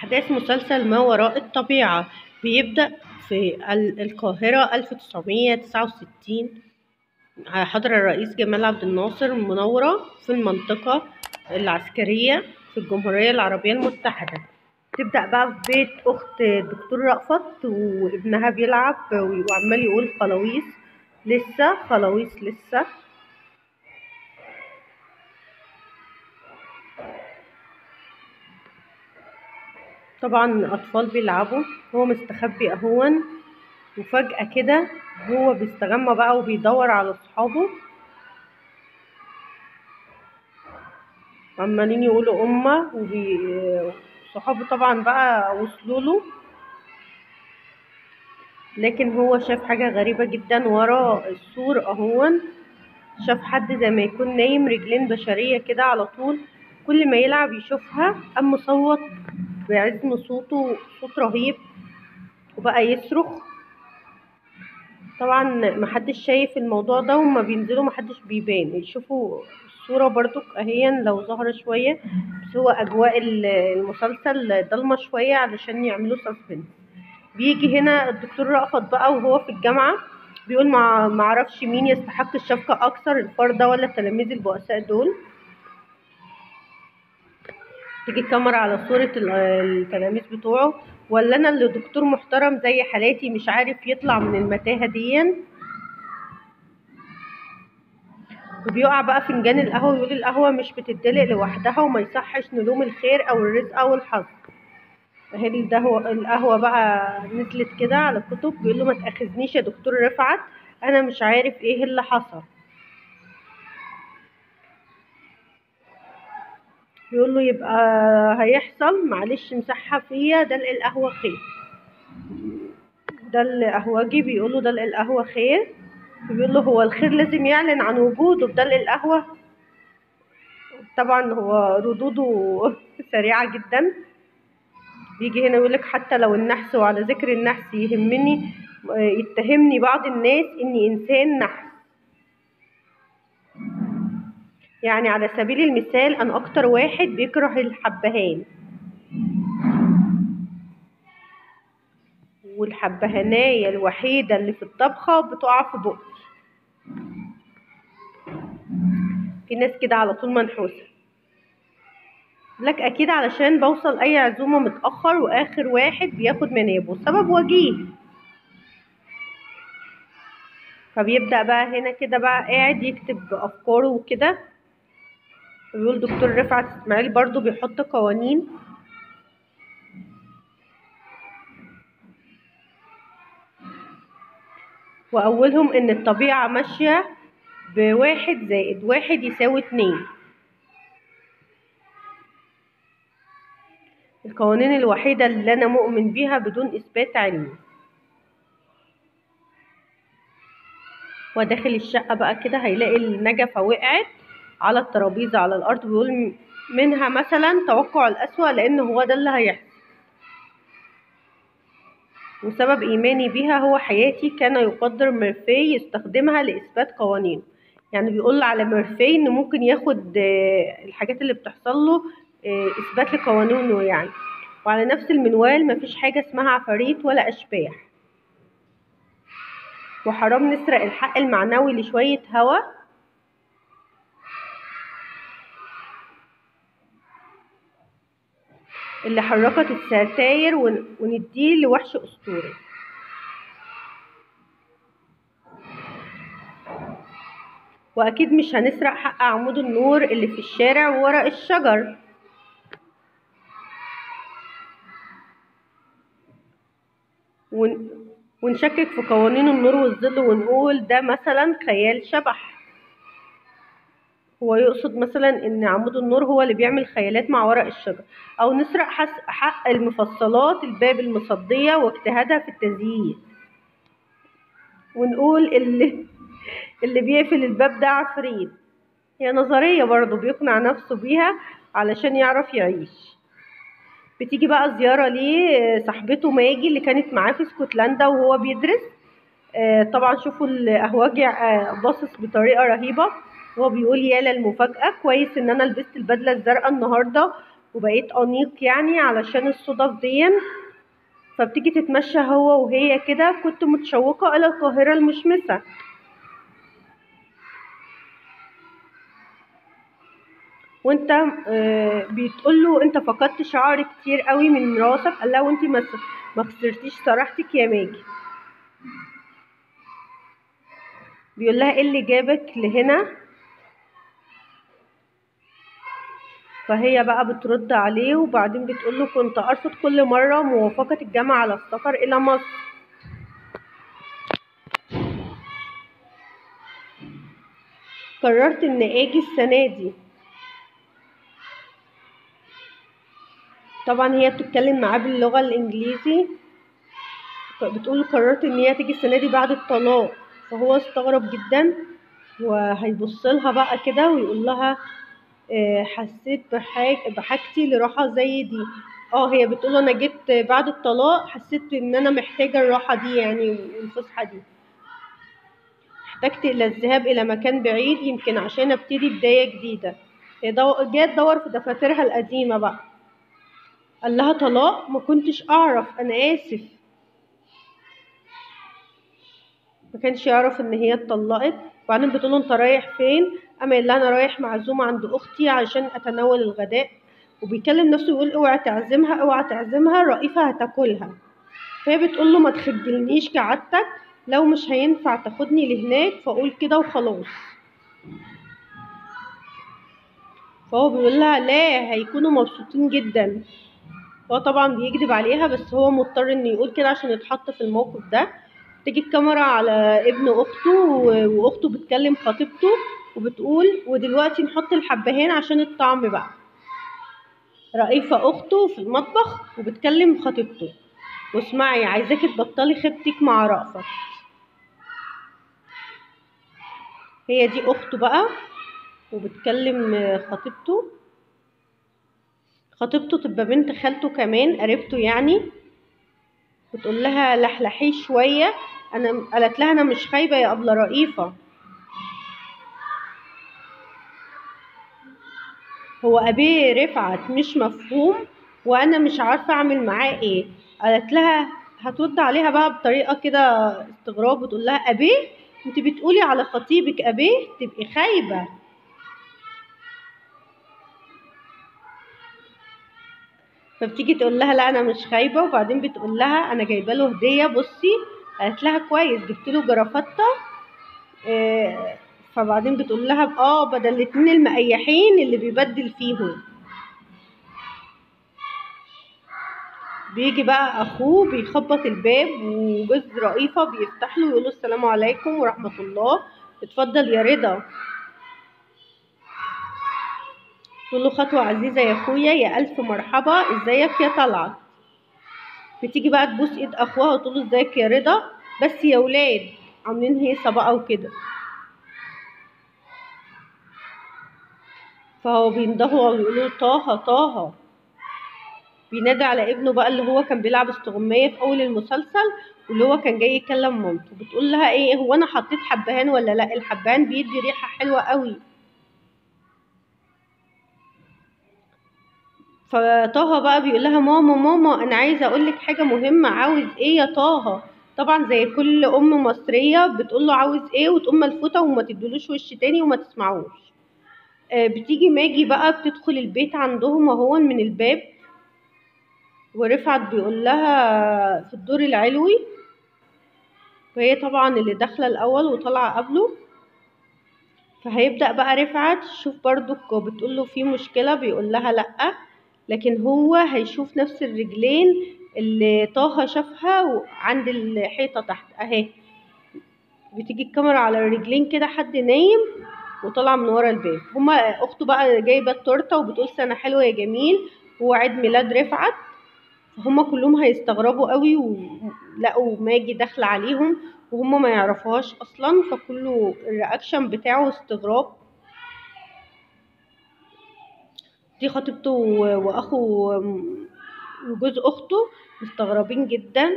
أحداث مسلسل ما وراء الطبيعة بيبدأ في ال- القاهرة ألف تسعمية تسعة وستين حضر الرئيس جمال عبد الناصر مناورة في المنطقة العسكرية في الجمهورية العربية المتحدة تبدأ بقى في بيت أخت الدكتور رأفت وابنها بيلعب وعمال يقول خلاويص لسه خلاويص لسه طبعا أطفال بيلعبوا هو مستخبي أهون وفجأة كده هو بيستغمى بقى وبيدور على صحابه عمالين يقولوا أمة وبي... صحابه طبعا بقى وصلوا له لكن هو شاف حاجة غريبة جدا ورا السور اهون شاف حد زي ما يكون نايم رجلين بشرية كده على طول كل ما يلعب يشوفها قام مصوت بعزم صوته صوت رهيب وبقى يصرخ طبعا محدش شايف الموضوع ده وما بينزلوا محدش بيبان يشوفوا الصورة برضو اهيا لو ظاهرة شوية بس هو أجواء المسلسل ضلمة شوية علشان يعملوا سسبنس بيجي هنا الدكتور رأفت بقى وهو في الجامعة بيقول ما معرفش مين يستحق الشفقة أكثر الفار ولا التلاميذ البؤساء دول تيجي الكاميرا على صورة التلاميذ بتوعه ولا أنا اللي دكتور محترم زي حالاتي مش عارف يطلع من المتاهة دي وبيقع بقى فنجان القهوة ويقول القهوة مش بتدلق لوحدها وما يصحش نلوم الخير أو الرزق أو الحظ اهي ده هو القهوة بقى نزلت كده على الكتب بيقول له ما تأخذنيش يا دكتور رفعت أنا مش عارف إيه اللي حصل بيقول له يبقى هيحصل معلش مسحها فيا دلق القهوة خير ده القهوجي بيقول له دلق القهوة خير بيقول له هو الخير لازم يعلن عن وجوده بدلق القهوة طبعا هو ردوده سريعة جدا بيجي هنا يقولك حتى لو النحس وعلى ذكر النحس يهمني يتهمني بعض الناس اني انسان نحس يعني على سبيل المثال انا اكتر واحد بيكره الحبهان والحبهانية الوحيدة اللي في الطبخة بتقع في بقي في ناس كده على طول منحوسة لك اكيد علشان بوصل اي عزومه متاخر واخر واحد بياخد منابه سبب وجيه فبيبدا بقى هنا كده بقى قاعد يكتب افكاره وكده بيقول دكتور رفعت اسماعيل برضو بيحط قوانين واولهم ان الطبيعه ماشيه بواحد زائد واحد يساوي اتنين القوانين الوحيدة اللي أنا مؤمن بيها بدون إثبات علمي وداخل الشقة بقى كده هيلاقي النجفة وقعت على الترابيزة على الأرض بيقول منها مثلا توقع الأسوأ لأن هو ده اللي هيحصل وسبب إيماني بيها هو حياتي كان يقدر ميرفي يستخدمها لإثبات قوانينه يعني بيقول على ميرفي إن ممكن ياخد الحاجات اللي بتحصل له اثبات لقوانينه يعني وعلى نفس المنوال مفيش حاجه اسمها عفاريت ولا اشباح وحرام نسرق الحق المعنوي لشويه هوا اللي حركت الستاير ونديه لوحش اسطوري واكيد مش هنسرق حق عمود النور اللي في الشارع وورق الشجر ون... ونشكك في قوانين النور والظل ونقول ده مثلا خيال شبح هو يقصد مثلا ان عمود النور هو اللي بيعمل خيالات مع ورق الشجر او نسرق حق المفصلات الباب المصدية واجتهادها في التزيين ونقول اللي اللي بيقفل الباب ده عفريت هي نظرية برضه بيقنع نفسه بيها علشان يعرف يعيش بتيجي بقى زيارة ليه صاحبته ماجي اللي كانت معاه في اسكتلندا وهو بيدرس طبعا شوفوا القهوجي باصص بطريقة رهيبة وهو بيقول يا للمفاجأة كويس ان انا لبست البدلة الزرقاء النهاردة وبقيت انيق يعني علشان الصدف دي فبتيجي تتمشى هو وهي كده كنت متشوقة الى القاهرة المشمسة وانت آه بتقول له انت فقدت شعر كتير قوي من راسك قال لها وانت ما ما خسرتيش صراحتك يا ماجي بيقول لها ايه اللي جابك لهنا فهي بقى بترد عليه وبعدين بتقول له كنت ارفض كل مره موافقه الجامعه على السفر الى مصر قررت ان اجي السنه دي طبعا هي بتتكلم معاه باللغه الانجليزي بتقول قررت ان هي تيجي السنه دي بعد الطلاق فهو استغرب جدا وهيبص لها بقى كده ويقول لها آه حسيت بحاج بحاجتي لراحه زي دي اه هي بتقول انا جيت بعد الطلاق حسيت ان انا محتاجه الراحه دي يعني والفسحه دي احتجت الى الذهاب الى مكان بعيد يمكن عشان ابتدي بدايه جديده هي جايه تدور في دفاترها القديمه بقى قال لها طلاق ما كنتش اعرف انا اسف ما كانش يعرف ان هي اتطلقت وبعدين بتقول له انت رايح فين اما قال لها انا رايح معزومه عند اختي عشان اتناول الغداء وبيكلم نفسه يقول اوعى تعزمها اوعى تعزمها رئيفه هتاكلها فهي بتقول له ما تخجلنيش كعادتك لو مش هينفع تاخدني لهناك فقول كده وخلاص فهو بيقول لها لا هيكونوا مبسوطين جدا هو طبعا بيكذب عليها بس هو مضطر انه يقول كده عشان يتحط في الموقف ده تيجي الكاميرا على ابن اخته واخته بتكلم خطيبته وبتقول ودلوقتي نحط الحبهان عشان الطعم بقى رئيفة اخته في المطبخ وبتكلم خطيبته واسمعي عايزاكي تبطلي خيبتك مع رأفت هي دي اخته بقى وبتكلم خطيبته خطيبته تبقى بنت خالته كمان قريبته يعني بتقول لها لحلحيه شوية أنا قالت لها أنا مش خايبة يا أبلة رئيفة هو أبيه رفعت مش مفهوم وأنا مش عارفة أعمل معاه إيه قالت لها هترد عليها بقى بطريقة كده استغراب وتقول لها أبيه انت بتقولي على خطيبك أبيه تبقي خايبة فبتيجي تقول لها لا انا مش خايبه وبعدين بتقول لها انا جايبه له هديه بصي قالت لها كويس جبت له جرافته آه فبعدين بتقول لها اه بدل الاتنين المقيحين اللي بيبدل فيهم بيجي بقى اخوه بيخبط الباب وجوز رئيفه بيفتح له ويقول له السلام عليكم ورحمه الله اتفضل يا رضا تقول له خطوة عزيزة يا اخويا يا ألف مرحبا ازيك يا طلعت بتيجي بقى تبوس ايد اخوها وتقول له ازيك يا رضا بس يا ولاد عاملين هيصة بقى وكده فهو بيندهوا ويقولوا طه طه بينادي على ابنه بقى اللي هو كان بيلعب استغماية في أول المسلسل واللي هو كان جاي يكلم مامته بتقول لها ايه هو انا حطيت حبهان ولا لا الحبهان بيدي ريحة حلوة قوي فطه بقى بيقول لها ماما ماما انا عايزه اقول لك حاجه مهمه عاوز ايه يا طه طبعا زي كل ام مصريه بتقول له عاوز ايه وتقوم ملفوته وما تدلوش وش تاني وما تسمعوش آه بتيجي ماجي بقى بتدخل البيت عندهم وهو من الباب ورفعت بيقول لها في الدور العلوي وهي طبعا اللي داخله الاول وطالعه قبله فهيبدا بقى رفعت شوف برضو بتقول له في مشكله بيقول لها لا لكن هو هيشوف نفس الرجلين اللي طه شافها عند الحيطه تحت اهي بتيجي الكاميرا على الرجلين كده حد نايم وطالعه من ورا الباب هما اخته بقى جايبه التورته وبتقول سنه حلوه يا جميل هو عيد ميلاد رفعت هما كلهم هيستغربوا قوي ولقوا ماجي داخله عليهم وهما ما يعرفوهاش اصلا فكله الرياكشن بتاعه استغراب دي خطيبته واخو وجوز اخته مستغربين جدا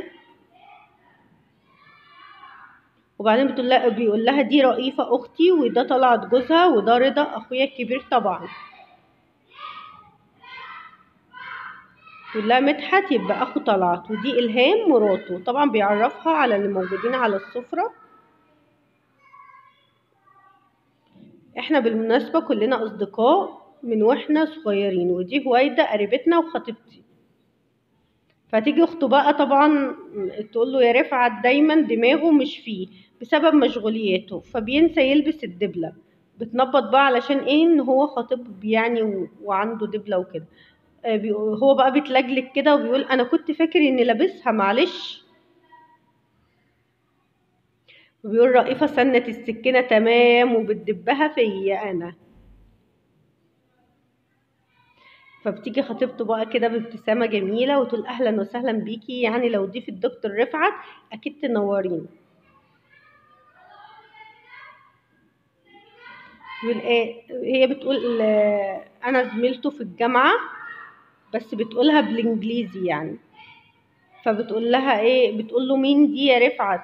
وبعدين بتقول لها بيقول لها دي رئيفه اختي وده طلعت جوزها وده رضا اخويا الكبير طبعا يقول لها مدحت يبقى اخو طلعت ودي الهام مراته طبعا بيعرفها على اللي موجودين على السفره احنا بالمناسبه كلنا اصدقاء من واحنا صغيرين ودي هويده قريبتنا وخطيبتي فتيجي اخته بقى طبعا تقول له يا رفعت دايما دماغه مش فيه بسبب مشغولياته فبينسى يلبس الدبله بتنبط بقى علشان ايه ان هو خطيب يعني و- وعنده دبله وكده آه، بيقول- هو بقى بيتلجلج كده وبيقول انا كنت فاكر اني لابسها معلش وبيقول رئيفة سنت السكينة تمام وبتدبها فيا أنا فبتيجي خطيبته بقى كده بابتسامة جميلة وتقول أهلا وسهلا بيكي يعني لو ضيف الدكتور رفعت أكيد تنورينا بيقول إيه هي بتقول آه، أنا زميلته في الجامعة بس بتقولها بالإنجليزي يعني فبتقول لها إيه بتقول له مين دي يا رفعت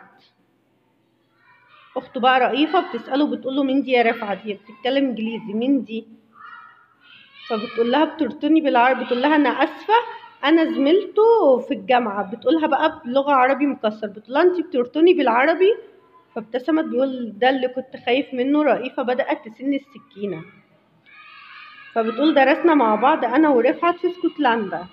اخته بقى رئيفه بتساله بتقول له مين دي يا رفعت هي بتتكلم انجليزي مين دي فبتقول لها بترتني بالعربي بتقول لها انا اسفه انا زميلته في الجامعه بتقولها بقى بلغه عربي مكسر بتقول لها انت بترتني بالعربي فابتسمت بيقول ده اللي كنت خايف منه رئيفه بدات تسن السكينه فبتقول درسنا مع بعض انا ورفعت في اسكتلندا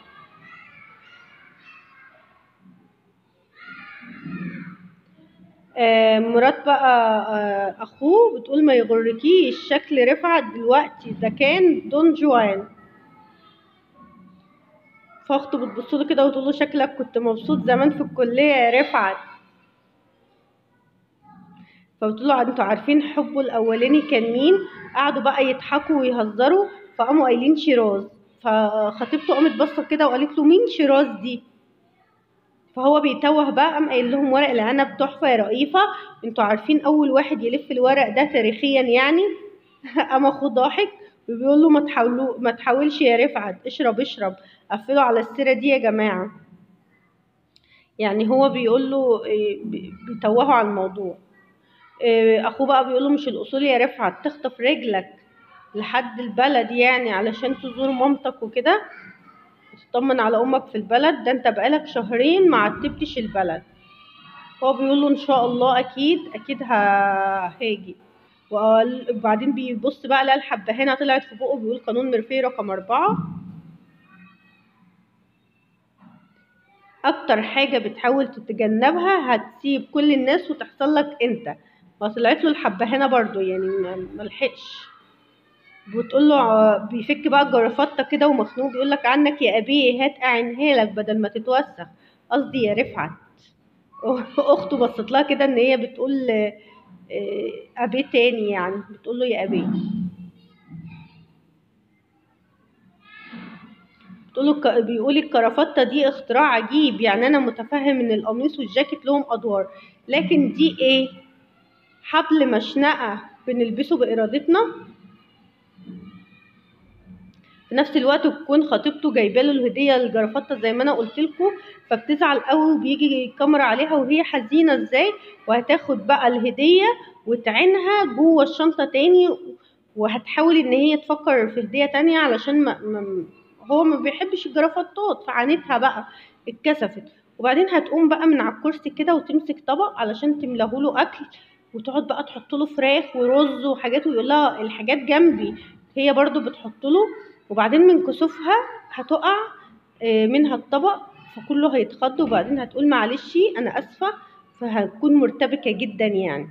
آه، مرات بقى آه، اخوه بتقول ما يغركيش شكل رفعت دلوقتي ده كان دون جوان فاخته بتبص له كده وتقول له شكلك كنت مبسوط زمان في الكليه يا رفعت فبتقول له انتوا عارفين حبه الاولاني كان مين قعدوا بقى يضحكوا ويهزروا فقاموا قايلين شيراز فخطيبته قامت بصت كده وقالت له مين شيراز دي فهو بيتوه بقى قام قايل لهم ورق العنب تحفه يا رئيفه انتوا عارفين اول واحد يلف الورق ده تاريخيا يعني قام اخوه ضاحك وبيقول له ما تحاولوا ما تحاولش يا رفعت اشرب اشرب قفلوا على السيره دي يا جماعه يعني هو بيقول له إيه، بي- بيتوهوا على الموضوع إيه، اخوه بقى بيقول له مش الاصول يا رفعت تخطف رجلك لحد البلد يعني علشان تزور مامتك وكده تطمن على امك في البلد ده انت بقالك شهرين ما عتبتش البلد هو بيقول له ان شاء الله اكيد اكيد ه- هاجي وقال- وبعدين بيبص بقى لقى الحبه هنا طلعت في بقه بيقول قانون ميرفي رقم أربعة اكتر حاجه بتحاول تتجنبها هتسيب كل الناس وتحصل لك انت فطلعت له الحبه هنا برضو يعني ما- ملحقش بتقول له ع- بيفك بقى الجرافطه كده ومخنوق بيقول لك عنك يا ابيه هات اعينها لك بدل ما تتوسخ قصدي يا رفعت اخته بصت لها كده ان هي بتقول آه، آه، ابيه تاني يعني بتقول له يا ابيه بتقول له الك- بيقول الكرافته دي اختراع عجيب يعني انا متفهم ان القميص والجاكيت لهم ادوار لكن دي ايه حبل مشنقه بنلبسه بارادتنا في نفس الوقت بتكون خطيبته جايبه له الهديه الجرافطه زي ما انا قلت لكم فبتزعل قوي وبيجي الكاميرا عليها وهي حزينه ازاي وهتاخد بقى الهديه وتعينها جوه الشنطه تاني وهتحاول ان هي تفكر في هديه تانية علشان ما ما هو ما بيحبش الجرافطات فعانتها بقى اتكسفت وبعدين هتقوم بقى من على الكرسي كده وتمسك طبق علشان تملاه له اكل وتقعد بقى تحط له فراخ ورز وحاجات ويقول لها الحاجات جنبي هي برضو بتحط له وبعدين من كسوفها هتقع آه، منها الطبق فكله هيتخض وبعدين هتقول معلش انا اسفه فهتكون مرتبكه جدا يعني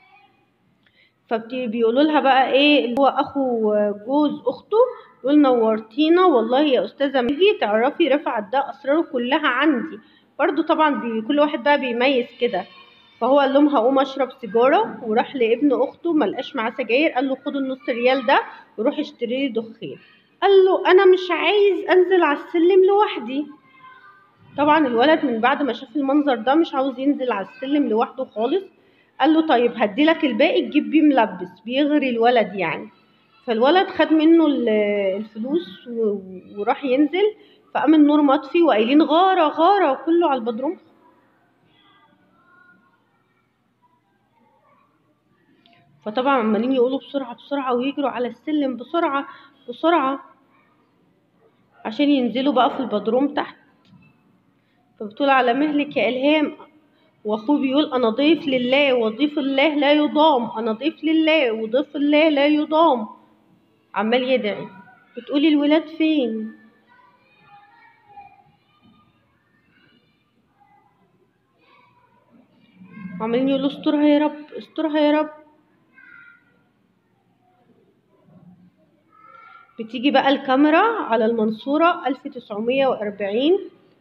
فبيقولوا لها بقى ايه اللي هو اخو جوز اخته يقول نورتينا والله يا استاذه ميجي تعرفي رفعت ده اسراره كلها عندي برضو طبعا بي كل واحد بقى بيميز كده فهو قال لهم هقوم اشرب سيجاره وراح لابن اخته ملقاش معاه سجاير قال له خد النص ريال ده وروح اشتري لي دخان قال له انا مش عايز انزل على السلم لوحدي طبعا الولد من بعد ما شاف المنظر ده مش عاوز ينزل على السلم لوحده خالص قال له طيب هديلك الباقي تجيب بيه ملبس بيغري الولد يعني فالولد خد منه ال- الفلوس و- وراح ينزل فقام النور مطفي وقايلين غارة غارة كله على البدروم فطبعا عمالين يقولوا بسرعة بسرعة ويجروا على السلم بسرعة بسرعة عشان ينزلوا بقى في البدروم تحت فبتقول على مهلك يا إلهام واخوه بيقول انا ضيف لله وضيف الله لا يضام انا ضيف لله وضيف الله لا يضام عمال يدعي بتقولي الولاد فين عمالين يقولوا استرها يا رب استرها يا رب بتيجي بقى الكاميرا على المنصورة 1940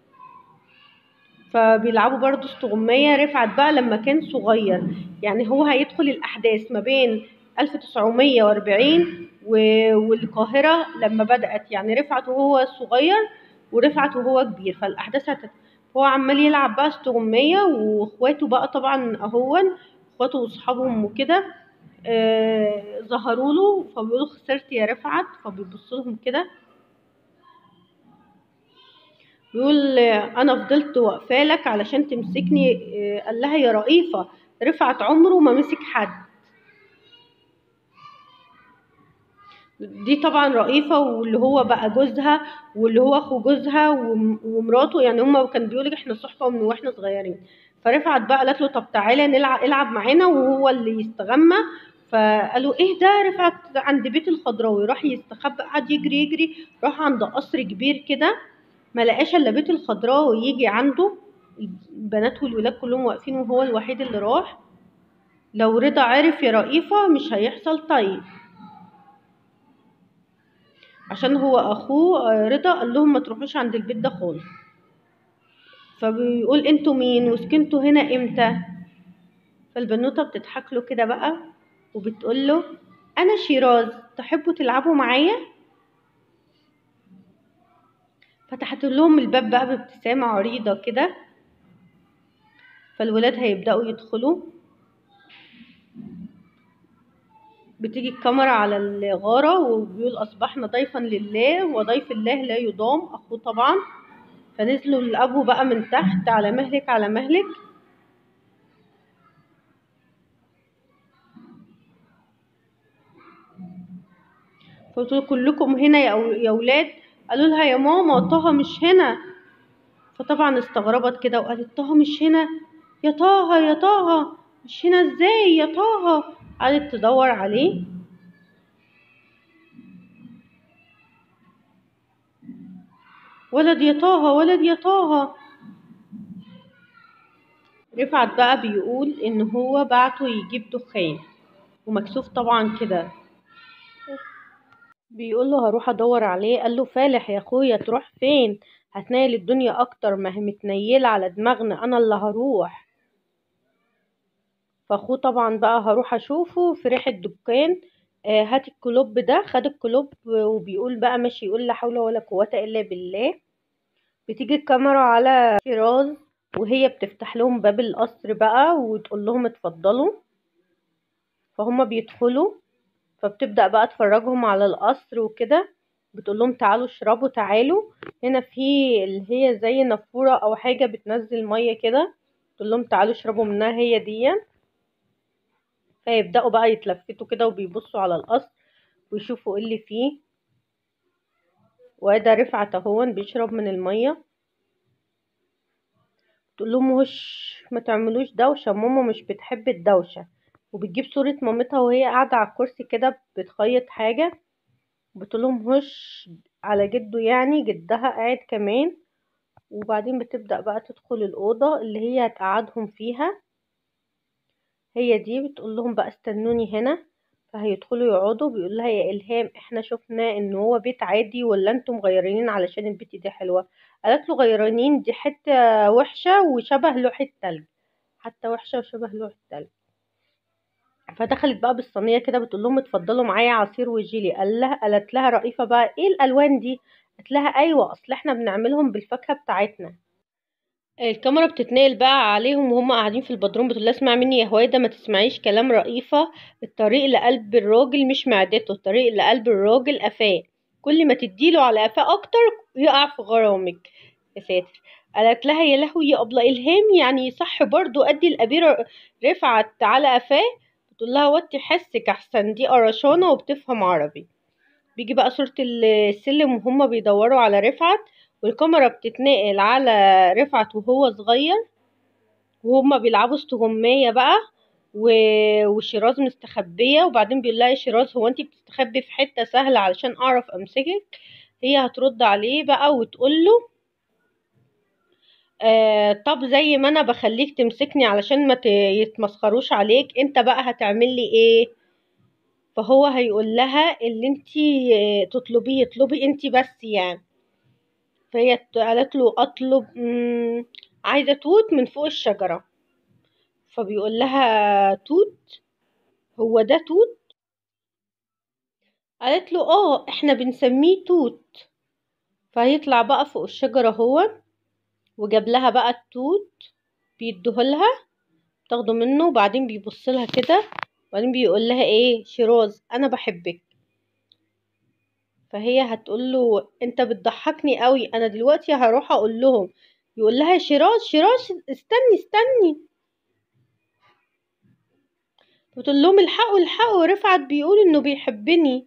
فبيلعبوا برضو استغمية رفعت بقى لما كان صغير يعني هو هيدخل الأحداث ما بين 1940 و- والقاهرة لما بدأت يعني رفعت وهو صغير ورفعت وهو كبير فالأحداث هتت... هو عمال يلعب بقى استغمية واخواته بقى طبعا اهون اخواته واصحابهم وكده آه ظهروا له فبيقولوا خسرت يا رفعت فبيبص لهم كده بيقول آه، انا فضلت واقفه لك علشان تمسكني آه، قال لها يا رئيفه رفعت عمره ما مسك حد دي طبعا رئيفة واللي هو بقى جوزها واللي هو اخو جوزها وم- ومراته يعني هما كان بيقولك احنا صحبة من واحنا صغيرين فرفعت بقى قالت له طب تعالى نلعب العب معانا وهو اللي يستغمى فقالوا ايه ده رفعت عند بيت الخضراوي راح يستخبى قعد يجري يجري راح عند قصر كبير كده ما لقاش الا بيت الخضراوي يجي عنده البنات والولاد كلهم واقفين وهو الوحيد اللي راح لو رضا عرف يا رئيفة مش هيحصل طيب عشان هو اخوه آه، رضا قال لهم ما تروحوش عند البيت ده خالص فبيقول انتوا مين وسكنتوا هنا امتى فالبنوته بتضحك له كده بقى وبتقول له انا شيراز تحبوا تلعبوا معايا فتحت لهم الباب بقى بابتسامه عريضه كده فالولاد هيبداوا يدخلوا بتيجي الكاميرا على الغارة وبيقول أصبحنا ضيفا لله وضيف الله لا يضام أخوه طبعا فنزلوا الأبو بقى من تحت على مهلك على مهلك فقلت له كلكم هنا يا أو- يا ولاد قالوا لها يا ماما طه مش هنا فطبعا استغربت كده وقالت طه مش هنا يا طه يا طه مش هنا ازاي يا طه قعدت تدور عليه ولد يا طه ولد يا طه رفعت بقى بيقول ان هو بعته يجيب دخان ومكسوف طبعا كده بيقول له هروح ادور عليه قال له فالح يا اخويا تروح فين هتنيل الدنيا اكتر ما هي متنيله على دماغنا انا اللي هروح فاخوه طبعا بقى هروح اشوفه في ريحه دكان آه هات الكلوب ده خد الكلوب وبيقول بقى ماشي يقول لا حول ولا قوه الا بالله بتيجي الكاميرا على شيراز وهي بتفتح لهم باب القصر بقى وتقول لهم اتفضلوا فهم بيدخلوا فبتبدأ بقى تفرجهم على القصر وكده بتقول لهم تعالوا اشربوا تعالوا هنا في اللي هي زي نافورة او حاجة بتنزل مية كده تقول لهم تعالوا اشربوا منها هي دي فيبدأوا بقى يتلفتوا كده وبيبصوا على القصر ويشوفوا ايه اللي فيه وده رفعت اهون بيشرب من المية تقول لهم وش ما تعملوش دوشة ماما مش بتحب الدوشة وبتجيب صورة مامتها وهي قاعدة على الكرسي كده بتخيط حاجة بتقول لهم هش على جده يعني جدها قاعد كمان وبعدين بتبدأ بقى تدخل الأوضة اللي هي هتقعدهم فيها هي دي بتقول لهم بقى استنوني هنا فهيدخلوا يقعدوا بيقول لها يا إلهام احنا شفنا ان هو بيت عادي ولا انتم مغيرين علشان البيت دي حلوة قالت له غيرانين دي حتة وحشة وشبه لوحة تلج حتى وحشة وشبه لوحة تلج فدخلت بقى بالصينيه كده بتقول لهم اتفضلوا معايا عصير وجيلي قال لها قالت لها رئيفه بقى ايه الالوان دي قالت لها ايوه اصل احنا بنعملهم بالفاكهه بتاعتنا الكاميرا بتتنقل بقى عليهم وهم قاعدين في البدروم بتقول لها اسمع مني يا هويدا ما تسمعيش كلام رئيفه الطريق لقلب الراجل مش معدته الطريق لقلب الراجل قفاه كل ما تديله على قفاه اكتر يقع في غرامك يا ساتر قالت لها يا لهوي يا ابله الهام يعني صح برضو ادي الاميره رفعت على قفاه بتقول لها وطي حسك احسن دي قرشانه وبتفهم عربي بيجي بقى صورة السلم وهما بيدوروا على رفعت والكاميرا بتتنقل على رفعت وهو صغير وهما بيلعبوا استغماية بقى و- وشيراز مستخبية وبعدين بيقول لها يا شيراز هو انتي بتستخبي في حتة سهلة علشان اعرف امسكك هي هترد عليه بقى وتقوله آه طب زي ما انا بخليك تمسكني علشان ما ت- يتمسخروش عليك انت بقى هتعملي ايه فهو هيقول لها اللي انتي آه، تطلبيه اطلبي انتي بس يعني فهي ت- قالت له اطلب مم، عايزة توت من فوق الشجرة فبيقول لها توت هو ده توت قالت له اه احنا بنسميه توت فهيطلع بقى فوق الشجرة هو وجاب لها بقى التوت بيديهولها تاخده منه وبعدين بيبص لها كده وبعدين بيقول لها ايه شيراز انا بحبك فهي هتقول له انت بتضحكني قوي انا دلوقتي هروح اقول لهم يقول لها شيراز شيراز استني استني بتقول لهم الحقوا الحقوا رفعت بيقول انه بيحبني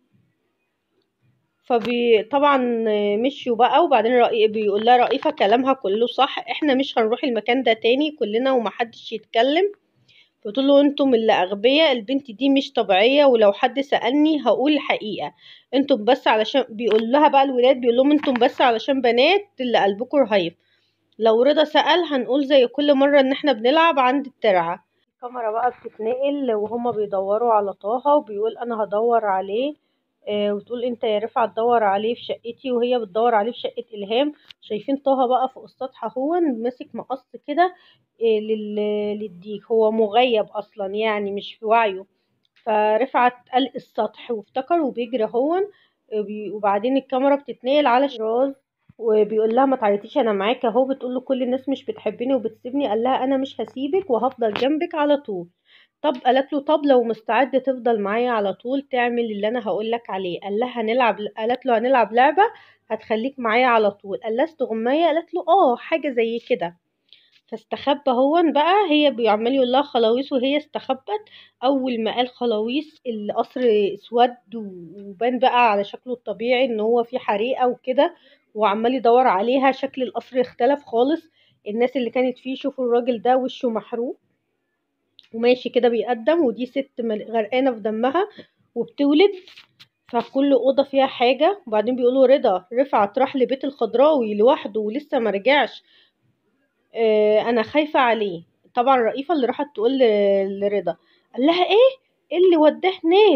فبي طبعا مشيوا بقى وبعدين رأي بيقول لها رئيفة كلامها كله صح احنا مش هنروح المكان ده تاني كلنا ومحدش يتكلم بتقول له انتم اللي اغبياء البنت دي مش طبيعيه ولو حد سالني هقول الحقيقه انتم بس علشان بيقول لها بقى الولاد بيقول لهم انتم بس علشان بنات اللي قلبكم رهيف لو رضا سال هنقول زي كل مره ان احنا بنلعب عند الترعه الكاميرا بقى بتتنقل وهما بيدوروا على طه وبيقول انا هدور عليه آه وتقول انت يا رفعت تدور عليه في شقتي وهي بتدور عليه في شقه الهام شايفين طه بقى فوق السطح هو ماسك مقص كده آه، لل- للديك هو مغيب اصلا يعني مش في وعيه فرفعت قلق السطح وافتكر وبيجري هون وبي- وبعدين الكاميرا بتتنقل على شراز وبيقول لها ما تعيطيش انا معاك اهو بتقول له كل الناس مش بتحبني وبتسيبني قال لها انا مش هسيبك وهفضل جنبك على طول طب قالت له طب لو مستعد تفضل معايا على طول تعمل اللي انا هقول لك عليه قال لها هنلعب قالت له هنلعب لعبة هتخليك معايا على طول قال لها استغماية قالت له اه حاجة زي كده فاستخبى هو بقى هي بيعمل يقول لها خلاويص وهي استخبت اول ما قال خلاويص القصر اسود وبان بقى على شكله الطبيعي ان هو في حريقه وكده وعمال يدور عليها شكل القصر اختلف خالص الناس اللي كانت فيه شوفوا الراجل ده وشه محروق وماشي كده بيقدم ودي ست مل- غرقانه في دمها وبتولد فكل اوضه فيها حاجه وبعدين بيقولوا رضا رفعت راح لبيت الخضراوي لوحده ولسه ما رجعش آه، انا خايفه عليه طبعا رئيفه اللي راحت تقول ل- لرضا قال لها ايه ايه اللي وداه هناك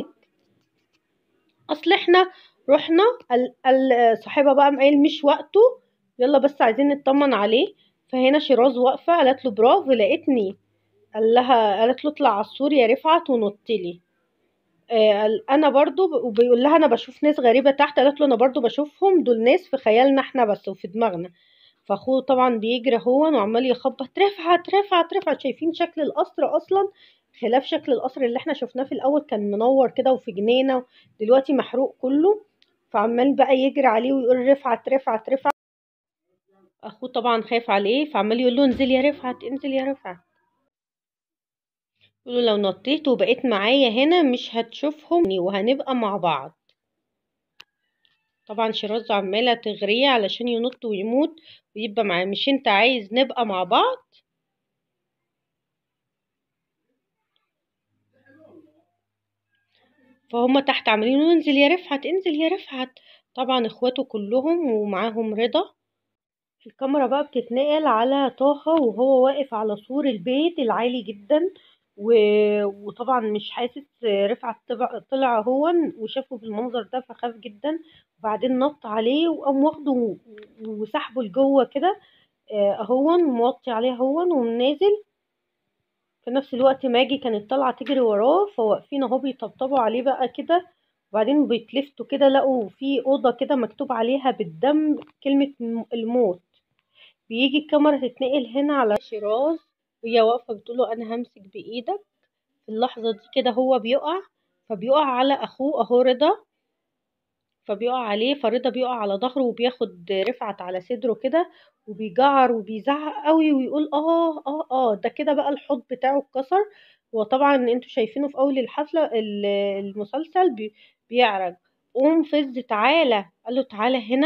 اصل احنا رحنا قال قال صاحبها بقى قام قايل مش وقته يلا بس عايزين نطمن عليه فهنا شيراز واقفه قالت له برافو لقيتني قال لها قالت له اطلع على السور يا رفعت ونط لي آه، قال انا برضو ب- وبيقول لها انا بشوف ناس غريبه تحت قالت له انا برضو بشوفهم دول ناس في خيالنا احنا بس وفي دماغنا فاخوه طبعا بيجري هو وعمال يخبط رفعت رفعت رفعت شايفين شكل القصر اصلا خلاف شكل القصر اللي احنا شفناه في الاول كان منور كده وفي جنينه دلوقتي محروق كله فعمال بقى يجري عليه ويقول رفعت رفعت رفعت اخوه طبعا خايف عليه فعمال يقول له انزل يا رفعت انزل يا رفعت يقول له لو نطيت وبقيت معايا هنا مش هتشوفهم وهنبقى مع بعض طبعا شيراز عمالة تغريه علشان ينط ويموت ويبقى معاه مش انت عايز نبقى مع بعض فهم تحت عمالين يقولوا انزل يا رفعت انزل يا رفعت طبعا اخواته كلهم ومعاهم رضا الكاميرا بقى بتتنقل على طه وهو واقف على سور البيت العالي جدا و... وطبعا مش حاسس رفعت طبع- طلع هو وشافه بالمنظر ده فخاف جدا وبعدين نط عليه وقام واخده و- وسحبه لجوه كده آه، اهون موطي عليه اهون ونازل في نفس الوقت ماجي كانت طالعة تجري وراه فواقفين اهو بيطبطبوا عليه بقى كده وبعدين بيتلفتوا كده لقوا في أوضة كده مكتوب عليها بالدم كلمة م- الموت بيجي الكاميرا تتنقل هنا على شيراز وهي واقفة بتقوله أنا همسك بإيدك في اللحظة دي كده هو بيقع فبيقع على أخوه أهو رضا فبيقع عليه فرضا بيقع على ظهره وبياخد رفعت على صدره كده وبيجعر وبيزعق قوي ويقول اه اه اه ده كده بقى الحوض بتاعه اتكسر وطبعا انتوا شايفينه في اول الحفله ال- المسلسل بي بيعرج قوم فز تعالى قال له تعالى هنا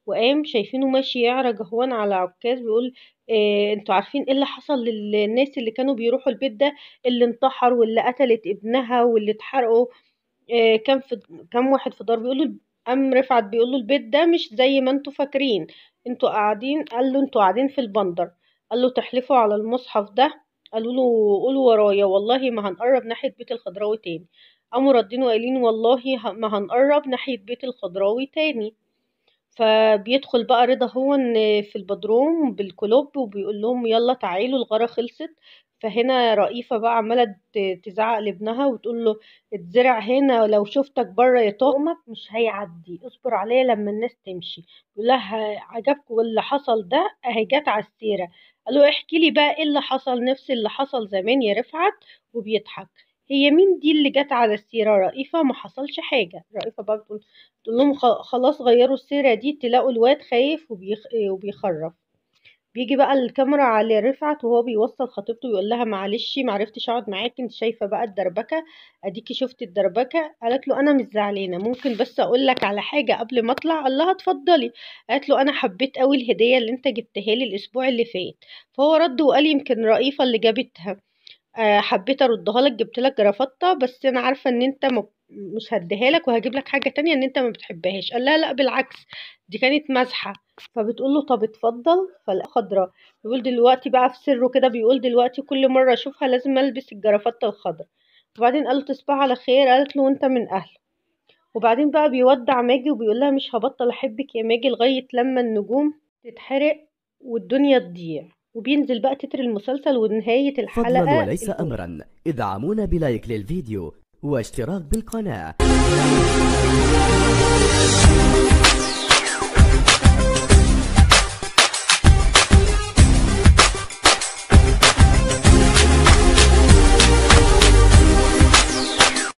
وقام شايفينه ماشي يعرج هون على عكاز بيقول إيه انتوا عارفين ايه اللي حصل للناس اللي كانوا بيروحوا البيت ده اللي انتحر واللي قتلت ابنها واللي اتحرقوا إيه كم في كم واحد في دار بيقول له قام رفعت بيقول له البيت ده مش زي ما انتوا فاكرين انتوا قاعدين قال له انتوا قاعدين في البندر قال له تحلفوا على المصحف ده قالوا له قولوا ورايا والله ما هنقرب ناحية بيت الخضراوي تاني قاموا ردين وقايلين والله ما هنقرب ناحية بيت الخضراوي تاني فبيدخل بقى رضا هو في البدروم بالكلوب وبيقول لهم يلا تعالوا الغارة خلصت فهنا رئيفة بقى عمالة تزعق لابنها وتقول له اتزرع هنا لو شفتك بره يا طقمك مش هيعدي اصبر عليا لما الناس تمشي يقول لها عجبكم اللي حصل ده اهي جت على السيرة قال له احكي لي بقى ايه اللي حصل نفس اللي حصل زمان يا رفعت وبيضحك هي مين دي اللي جت على السيرة رئيفة ما حصلش حاجة رئيفة بقى بتقول تقول لهم خلاص غيروا السيرة دي تلاقوا الواد خايف وبيخ... وبيخرف بيجي بقى الكاميرا على رفعت وهو بيوصل خطيبته يقول لها معلش معرفتش اقعد معاكي انت شايفه بقى الدربكه اديكي شفتي الدربكه قالت له انا مش زعلانه ممكن بس اقول لك على حاجه قبل ما اطلع قال لها اتفضلي قالت له انا حبيت قوي الهديه اللي انت جبتها لي الاسبوع اللي فات فهو رد وقال يمكن رئيفه اللي جابتها أه حبيت اردها لك جبت لك جرافطه بس انا عارفه ان انت مش هديها لك وهجيب لك حاجه تانية ان انت ما بتحبهاش قال لا لا بالعكس دي كانت مزحه فبتقول له طب اتفضل فلا خضراء بيقول دلوقتي بقى في سره كده بيقول دلوقتي كل مره اشوفها لازم البس الجرافطه الخضراء وبعدين قال له تصبح على خير قالت له وانت من اهله وبعدين بقى بيودع ماجي وبيقول لها مش هبطل احبك يا ماجي لغايه لما النجوم تتحرق والدنيا تضيع وبينزل بقى تتر المسلسل ونهايه الحلقه فضلا وليس امرا ادعمونا بلايك للفيديو واشتراك بالقناه